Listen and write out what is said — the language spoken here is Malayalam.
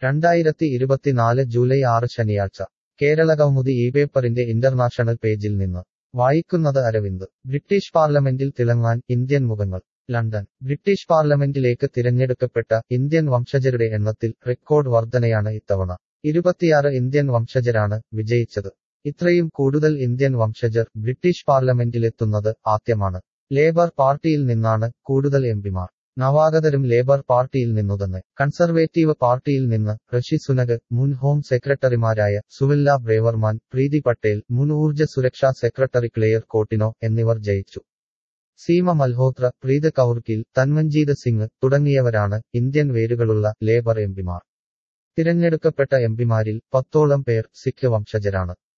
രണ്ടായിരത്തി ഇരുപത്തിനാല് ജൂലൈ ആറ് ശനിയാഴ്ച കേരളകൗമുദി ഈ പേപ്പറിന്റെ ഇന്റർനാഷണൽ പേജിൽ നിന്ന് വായിക്കുന്നത് അരവിന്ദ് ബ്രിട്ടീഷ് പാർലമെന്റിൽ തിളങ്ങാൻ ഇന്ത്യൻ മുഖങ്ങൾ ലണ്ടൻ ബ്രിട്ടീഷ് പാർലമെന്റിലേക്ക് തിരഞ്ഞെടുക്കപ്പെട്ട ഇന്ത്യൻ വംശജരുടെ എണ്ണത്തിൽ റെക്കോർഡ് വർധനയാണ് ഇത്തവണ ഇരുപത്തിയാറ് ഇന്ത്യൻ വംശജരാണ് വിജയിച്ചത് ഇത്രയും കൂടുതൽ ഇന്ത്യൻ വംശജർ ബ്രിട്ടീഷ് പാർലമെന്റിലെത്തുന്നത് ആദ്യമാണ് ലേബർ പാർട്ടിയിൽ നിന്നാണ് കൂടുതൽ എംപിമാർ നവാഗതരും ലേബർ പാർട്ടിയിൽ നിന്നുതന്നെ കൺസർവേറ്റീവ് പാർട്ടിയിൽ നിന്ന് ഋഷി സുനക് മുൻ ഹോം സെക്രട്ടറിമാരായ സുവില്ല ബ്രേവർമാൻ പ്രീതി പട്ടേൽ മുൻ ഊർജ്ജ സുരക്ഷാ സെക്രട്ടറി ക്ലെയർ കോട്ടിനോ എന്നിവർ ജയിച്ചു സീമ മൽഹോത്ര പ്രീത് കൗർകിൽ തന്മഞ്ജീത് സിംഗ് തുടങ്ങിയവരാണ് ഇന്ത്യൻ വേരുകളുള്ള ലേബർ എംപിമാർ തിരഞ്ഞെടുക്കപ്പെട്ട എംപിമാരിൽ പത്തോളം പേർ സിഖ് വംശജരാണ്